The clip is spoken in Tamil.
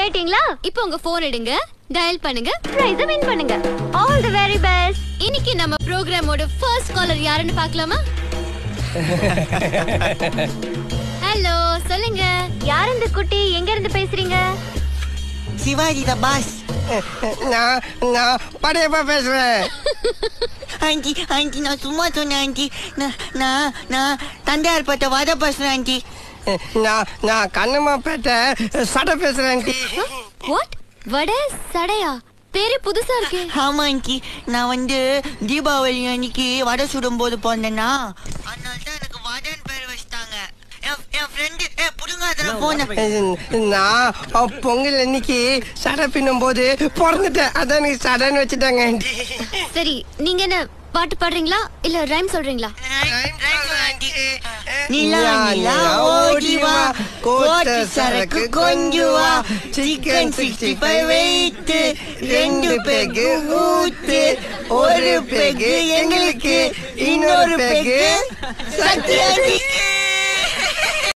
கேட்டிங்களா இப்போ உங்க போன் எடுங்க டயல் பண்ணுங்க பிரைஸ் வின் பண்ணுங்க ஆல் தி வெரி பெஸ்ட் இன்னைக்கு நம்ம ப்ரோக்ராமோட ஃபர்ஸ்ட் காலர் யாருன்னு பார்க்கலாமா ஹலோ சொல்லுங்க யார் இந்த குட்டி எங்க இருந்து பேசுறீங்க சிவாஜி த பாஸ் நான் நான் படையப்பா பேசுறேன் ஆண்டி ஆண்டி நான் சும்மா சொன்னேன் ஆண்டி நான் நான் நான் தந்தையார் பட்ட வத பேசுறேன் ஆண்டி நான் நான் கண்ணம்மா பேட்டை சடை பேசுறேன் ஆண்டி வாட் வடை சடையா பேரு புதுசா இருக்கே ஆமா ஆண்டி நான் வந்து தீபாவளி அன்னைக்கு வடை சுடும் போது போனேன்னா அதனால தான் எனக்கு வடன் பேர் வச்சிட்டாங்க என் என் ஃப்ரெண்டு ஏ புடுங்க அதில் போன நான் பொங்கல் அன்னைக்கு சடை பின்னும் போது பிறந்துட்டேன் அதான் எனக்கு சடைன்னு வச்சுட்டாங்க ஆண்டி சரி நீங்க என்ன பாட்டு பாடுறீங்களா இல்ல ரைம் சொல்றீங்களா நிலா நிலா ஓடி வா கோட்டு சரக்கு கொஞ்சு வா சிக்கன் சிக்ஸ்டி ஃபைவ் வைத்து ரெண்டு பெக்கு ஊத்து ஒரு பெக்கு எங்களுக்கு இன்னொரு பெக்கு சத்யாஜிக்கு